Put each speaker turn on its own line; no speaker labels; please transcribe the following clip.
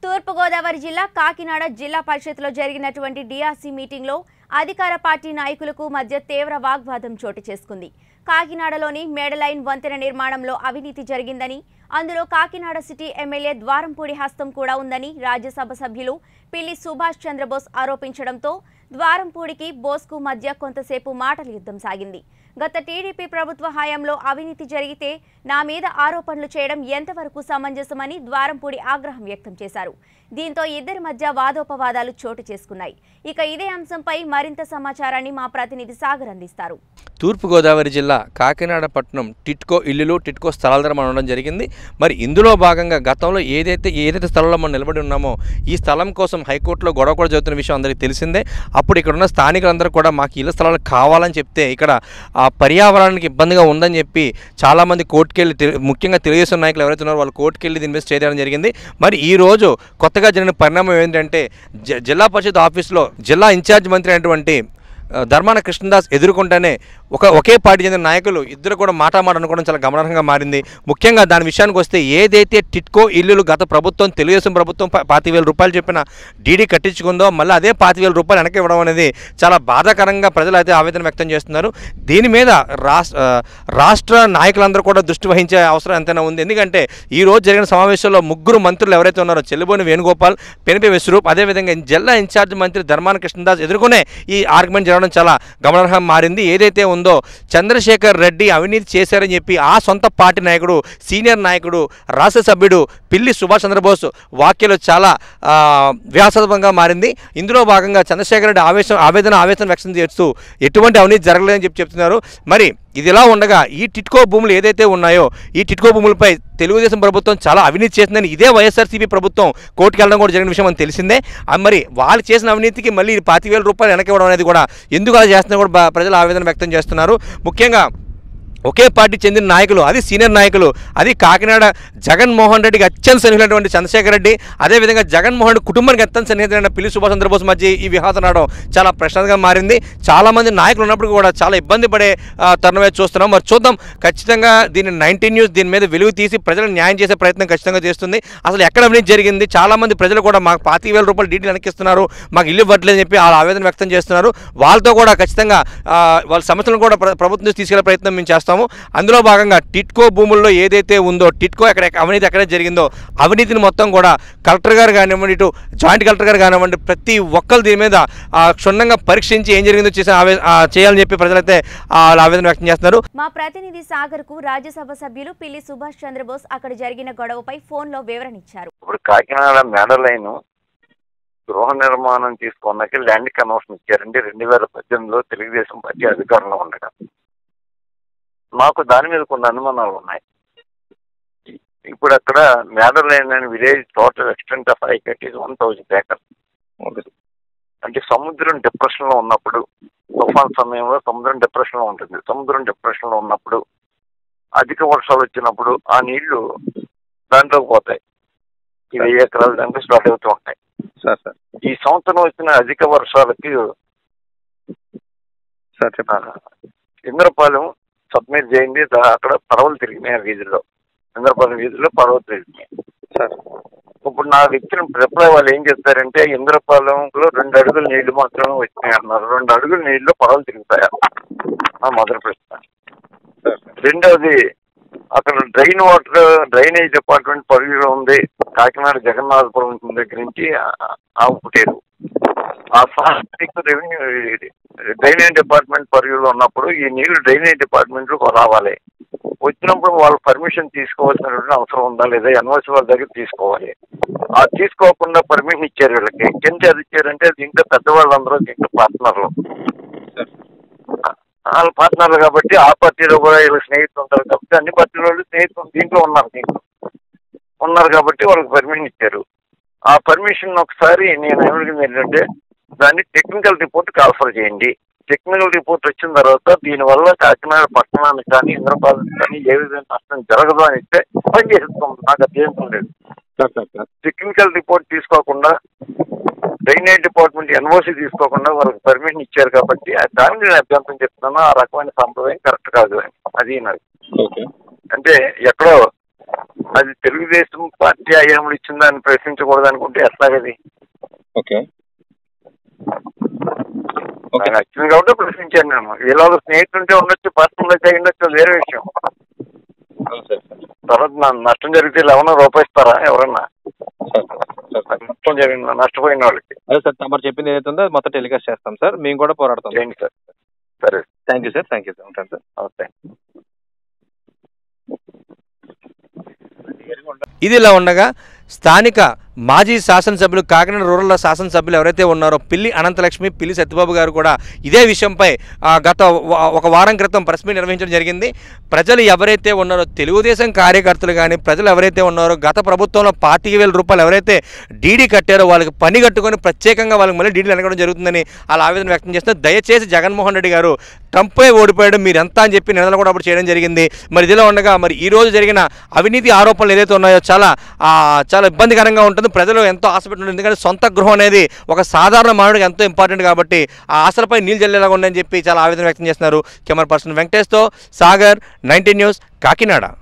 తూర్పుగోదావరి జిల్లా కాకినాడ జిల్లా పరిషత్లో జరిగినటువంటి డిఆర్సీ మీటింగ్లో అధికార పార్టీ నాయకులకు మధ్య తీవ్ర వాగ్వాదం చోటు చేసుకుంది కాకినాడలోని మేడలైన్ వంతెన నిర్మాణంలో అవినీతి జరిగిందని అందులో కాకినాడ సిటీ ఎమ్మెల్యే ద్వారంపూడి హస్తం కూడా ఉందని రాజ్యసభ సభ్యులు పిల్లి సుభాష్ చంద్రబోస్ ఆరోపించడంతో ద్వారంపూడికి బోస్కు మధ్య కొంతసేపు మాటల యుద్ధం సాగింది గత టీడీపీ ప్రభుత్వ హయాంలో అవినీతి జరిగితే నా మీద ఆరోపణలు చేయడం ఎంతవరకు సమంజసమని ద్వారంపూడి ఆగ్రహం వ్యక్తం చేశారు దీంతో ఇద్దరి మధ్య వాదోపవాదాలు చోటు చేసుకున్నాయి ఇక ఇదే అంశంపై మరింత సమాచారాన్ని మా ప్రతినిధి సాగర్ అందిస్తారు
తూర్పుగోదావరి జిల్లా కాకినాడ పట్టణం టిట్కో ఇల్లులు టిట్కో స్థలాల ధర మనం ఉండడం జరిగింది మరి ఇందులో భాగంగా గతంలో ఏదైతే ఏదైతే స్థలంలో మనం నిలబడి ఉన్నామో ఈ స్థలం కోసం హైకోర్టులో గొడవ కూడా జరుగుతున్న విషయం అందరికీ తెలిసిందే అప్పుడు ఇక్కడ ఉన్న స్థానికులందరూ కూడా మాకు ఇళ్ళ స్థలాలు కావాలని చెప్తే ఇక్కడ ఆ పర్యావరణానికి ఇబ్బందిగా ఉందని చెప్పి చాలామంది కోర్టుకెళ్ళి తెలు- ముఖ్యంగా తెలుగుదేశం నాయకులు ఎవరైతే ఉన్నారో వాళ్ళు కోర్టుకెళ్ళి దీని మీద స్టే చేయడం జరిగింది మరి ఈ రోజు కొత్తగా జరిగిన పరిణామం ఏంటంటే జ- జిల్లా పరిషత్ ఆఫీస్లో జిల్లా ఇన్ఛార్జ్ మంత్రి అయినటువంటి ఆ, ధర్మాన కృష్ణదాస్ ఎదుర్కొంటేనే ఒక ఒకే పార్టీ చెందిన నాయకులు ఇద్దరు కూడా మాటామాట అనుకోవడం చాలా గమనార్హంగా మారింది ముఖ్యంగా దాని విషయానికి వస్తే ఏదైతే టిట్కో ఇల్లులు గత ప్రభుత్వం తెలుగుదేశం ప్రభుత్వం ప- పాతి వేల రూపాయలు చెప్పిన డీడీ కట్టించుకుందో మళ్ళీ అదే పాతి వేల రూపాయలు వెనక్కి ఇవ్వడం అనేది చాలా బాధాకరంగా ప్రజలు అయితే ఆవేదన వ్యక్తం చేస్తున్నారు దీని మీద రాష్ట్ర ఆ, రాష్ట్ర నాయకులందరూ కూడా దృష్టి వహించే అవసరం ఎంతైనా ఉంది ఎందుకంటే ఈ రోజు జరిగిన సమావేశంలో ముగ్గురు మంత్రులు ఎవరైతే ఉన్నారో చెల్లిబోని వేణుగోపాల్ పెనిపే విశ్వరూప్ అదేవిధంగా జిల్లా ఇన్ఛార్జ్ మంత్రి ధర్మాన కృష్ణదాస్ ఎదుర్కొనే ఈ ఆర్గ్యుమెంట్ జరగడం చాలా గమనార్హం మారింది ఏదైతే ఉందో చంద్రశేఖర్ రెడ్డి అవినీతి చేశారని చెప్పి ఆ సొంత పార్టీ నాయకుడు సీనియర్ నాయకుడు రాష్ట్ర సభ్యుడు పిల్లి సుభాష్ చంద్రబోస్ వ్యాఖ్యలు చాలా ఆ, వ్యాసత్వంగా మారింది ఇందులో భాగంగా చంద్రశేఖర్ రెడ్డి ఆవేశం ఆవేదన ఆవేశం వ్యక్తం చేస్తూ ఎటువంటి అవినీతి జరగలేదని చెప్పి చెప్తున్నారు మరి ఇది ఇలా ఉండగా ఈ టిట్కో భూములు ఏదైతే ఉన్నాయో ఈ టిట్కో భూములపై తెలుగుదేశం ప్రభుత్వం చాలా అవినీతి చేసిందని ఇదే వైఎస్ఆర్సీపీ ప్రభుత్వం కోర్టుకు వెళ్ళడం కూడా జరిగిన విషయం మనకు తెలిసిందే ఆ మరి వాళ్ళు చేసిన అవినీతికి మళ్ళీ పాతి వేల రూపాయలు వెనక్కి ఇవ్వడం అనేది కూడా ఎందుకు అలా చేస్తున్నా కూడా బా- ప్రజలు ఆవేదన వ్యక్తం చేస్తున్నారు ముఖ్యంగా ఒకే పార్టీ చెందిన నాయకులు అది సీనియర్ నాయకులు అది కాకినాడ జగన్మోహన్ రెడ్డికి అత్యంత సన్నిహితులైనటువంటి చంద్రశేఖర్ రెడ్డి అదేవిధంగా జగన్మోహన్ రెడ్డి కుటుంబానికి అత్యంత సన్నిహితులైన పిల్లి సుభాష్ చంద్రబోస్ మధ్య ఈ విహాతం రావడం చాలా ప్రశ్నగా మారింది చాలామంది నాయకులు ఉన్నప్పుడు కూడా చాలా ఇబ్బంది పడే ఆ, తరుణమే చూస్తున్నాం మరి చూద్దాం ఖచ్చితంగా దీన్ని నైన్టీన్ న్యూస్ దీని మీద వెలుగు తీసి ప్రజలకు న్యాయం చేసే ప్రయత్నం ఖచ్చితంగా చేస్తుంది అసలు ఎక్కడ అవినీతి జరిగింది చాలామంది ప్రజలు కూడా మాకు పాతి వేల రూపాయలు డీటెయిల్ వెనక్కిస్తున్నారు మాకు ఇల్లు ఇవ్వట్లేదని చెప్పి వాళ్ళ ఆవేదన వ్యక్తం చేస్తున్నారు వాళ్ళతో కూడా ఖచ్చితంగా ఆ, వాళ్ళ సమస్యలను కూడా ప్ర- ప్రభుత్వం దృష్టికి తీసుకెళ్లే ప్రయత్నం మేము చేస్తాము అందులో భాగంగా టిట్కో భూముల్లో ఏదైతే ఉందో టిట్కో ఎక్కడ అవినీతి ఎక్కడ జరిగిందో అవినీతిని మొత్తం కూడా కలెక్టర్ గారు కానివ్వండి ఇటు జాయింట్ కలెక్టర్ గారు కానివ్వండి ప్రతి ఒక్కరు దీని మీద ఆ, క్షుణ్ణంగా పరీక్షించి ఏం జరిగిందో చేసి ఆవే ఆ, చేయాలని చెప్పి ప్రజలైతే ఆ, వాళ్ళ ఆవేదన వ్యక్తం చేస్తున్నారు
మా ప్రతినిధి సాగర్కు రాజ్యసభ సభ్యులు పిల్లి సుభాష్ చంద్రబోస్ అక్కడ జరిగిన గొడవపై ఫోన్లో వివరణ ఇచ్చారు
ఇప్పుడు కాకినాడ మేడలైన్ గృహ నిర్మాణం తీసుకున్నాక ల్యాండ్ కన్వర్షన్ ఇచ్చారండి రెండు వేల పద్దెనిమిదిలో తెలుగుదేశం పార్టీ అధికారంలో ఉండగా మాకు దాని మీద కొన్ని అనుమానాలు ఉన్నాయి ఇప్పుడు అక్కడ మేడలైన్ అనే village total extent of ayacut is one thousand acre అంటే సముద్రం డిప్రెషన్ లో ఉన్నప్పుడు తుఫాన్ సమయంలో సముద్రం డిప్రెషన్ లో ఉంటుంది సముద్రం డిప్రెషన్ లో ఉన్నప్పుడు అధిక వర్షాలు వచ్చినప్పుడు ఆ నీళ్లు దాంట్లోకి పోతాయి ఈ వెయ్యి ఎకరాల దాంట్లో స్టార్ట్ అవుతూ ఉంటాయి
సార్ సార్
ఈ సంవత్సరం వచ్చిన అధిక వర్షాలకి
సార్
ఆ,
చెప్పండి
ఇంద్రపాలెం సబ్మిట్ చేయండి దా- అక్కడ పడవలు తిరిగినాయి ఆ వీధిలో ఇంద్రపాలెం వీధిలో పడవలు తిరిగినాయి
సార్
ఇప్పుడు నా వ్యక్తిని రిప్లై వాళ్ళు ఏం చెప్తారంటే ఇంద్రపాలెంలో రెండు అడుగుల నీళ్లు మాత్రమే వచ్చినాయి అన్నారు రెండు అడుగుల నీళ్లు పడవలు తిరుగుతాయా ఆ మొదటి ప్రశ్న
సార్
రెండవది అక్కడ డ్రైన్ వాటర్ డ్రైనేజ్ డిపార్ట్మెంట్ పరిధిలో ఉంది కాకినాడ జగన్నాథపురం దగ్గర నుంచి ఆ- ఆవుపుటేరు ఆ సాంస్కృతిక రెవెన్యూ డ్రైనేజ్ డిపార్ట్మెంట్ పరిధిలో ఉన్నప్పుడు ఈ నీళ్లు డ్రైనేజ్ డిపార్ట్మెంట్ లో రావాలి వచ్చినప్పుడు వాళ్ళు పర్మిషన్ తీసుకోవాల్సినటువంటి అవసరం ఉందా లేదా ఎన్ఓసి వాళ్ళ దగ్గర తీసుకోవాలి ఆ తీసుకోకుండా పర్మిషన్ ఇచ్చారు వీళ్ళకి ఎంత అది ఇచ్చారంటే దీంట్లో పెద్దవాళ్ళందరూ దీంట్లో పార్ట్నర్లు వాళ్ళ పార్ట్నర్లు కాబట్టి ఆ పార్టీలో కూడా వీళ్ళ స్నేహితులు ఉంటారు కాబట్టి అన్ని పార్టీల వాళ్ళు స్నేహితులు దీంట్లో ఉన్నారు దీంట్లో ఉన్నారు కాబట్టి వాళ్ళకి పర్మిషన్ ఇచ్చారు ఆ పర్మిషన్ ఒకసారి నేను ఏమడిగింది ఏంటంటే దాన్ని టెక్నికల్ రిపోర్ట్ కాల్ఫర్ చేయండి టెక్నికల్ రిపోర్ట్ వచ్చిన తర్వాత దీనివల్ల కాకినాడ పట్టణానికి కానీ ఇంద్రపాలెం కానీ ఏ విధంగా నష్టం జరగదు అని ఇస్తే పని చేస్తాం నాకు అదేం లేదు
sir sir sir
technical report తీసుకోకుండా డ్రైనేజ్ డిపార్ట్మెంట్ ఎన్ఓసి తీసుకోకుండా వాళ్ళకి పర్మిషన్ ఇచ్చారు కాబట్టి ఆ దాన్ని నేను అభ్యంతరం చెప్తున్నాను ఆ రకమైన సంప్రదాయం కరెక్ట్ కాదు అని అది నాకు
ఓకే
అంటే ఎక్కడో అది తెలుగుదేశం పార్టీ అయ్యాములు ఇచ్చిన దాన్ని ప్రశ్నించకూడదు అనుకుంటే ఎట్లాగది
ఓకే ఓకే
నాకు నచ్చింది కాబట్టి ప్రశ్నించాను నేను ఇలా స్నేహితులుంటే ఉండొచ్చు పర్సనల్ అయితే ఉండొచ్చు అది వేరే విషయం
సార్ సార్
తర్వాత నా నష్టం జరిగితే ఎవరన్నా రూపాయి ఇస్తారా ఎవరన్నా
సార్ సార్ సార్
నష్టం జరిగింది నష్టపోయిన వాళ్ళకి
అదే సార్ తమరు చెప్పింది ఏదైతే ఉందో అది మొత్తం టెలికాస్ట్ చేస్తాం సార్ మేము కూడా పోరాడతాం
చేయండి సార్ సరే
thank you sir thank you sir ఉంటాను సార్
ఓకే
ఇది ఇలా ఉండగా స్థానిక మాజీ శాసనసభ్యులు కాకినాడ రూరల్ శాసనసభ్యులు ఎవరైతే ఉన్నారో పిల్లి అనంతలక్ష్మి పిల్లి సత్యబాబు గారు కూడా ఇదే విషయంపై ఆ, గత వ- ఒక వారం క్రితం ప్రెస్ మీట్ నిర్వహించడం జరిగింది ప్రజలు ఎవరైతే ఉన్నారో తెలుగుదేశం కార్యకర్తలు కానీ ప్రజలు ఎవరైతే ఉన్నారో గత ప్రభుత్వంలో పాతిక వేల రూపాయలు ఎవరైతే డీడీ కట్టారో వాళ్ళకి పని కట్టుకొని ప్రత్యేకంగా వాళ్ళకి మళ్ళీ డీడీలు అనగడం జరుగుతుందని అలా ఆవేదన వ్యక్తం చేస్తే దయచేసి జగన్మోహన్ రెడ్డి గారు ట్రంపే ఓడిపోయాడు మీరు ఎంత అని చెప్పి నిన్నలు కూడా అప్పుడు చేయడం జరిగింది మరి ఇదిలో ఉండగా మరి ఈ రోజు జరిగిన అవినీతి ఆరోపణలు ఏదైతే ఉన్నాయో చాలా ఆ, చాలా ఇబ్బందికరంగా ఉంటుంది ప్రజలు ఎంతో ఆశపెట్టిన ఎందుకంటే సొంత గృహం అనేది ఒక సాధారణ మానవుడికి ఎంతో ఇంపార్టెంట్ కాబట్టి ఆ ఆశలపై నీళ్ళు జల్లేలాగా ఉందని చెప్పి చాలా ఆవేదన వ్యక్తం చేస్తున్నారు కెమెరా పర్సన్ వెంకటేష్తో సాగర్ నైన్టీన్ న్యూస్ కాకినాడ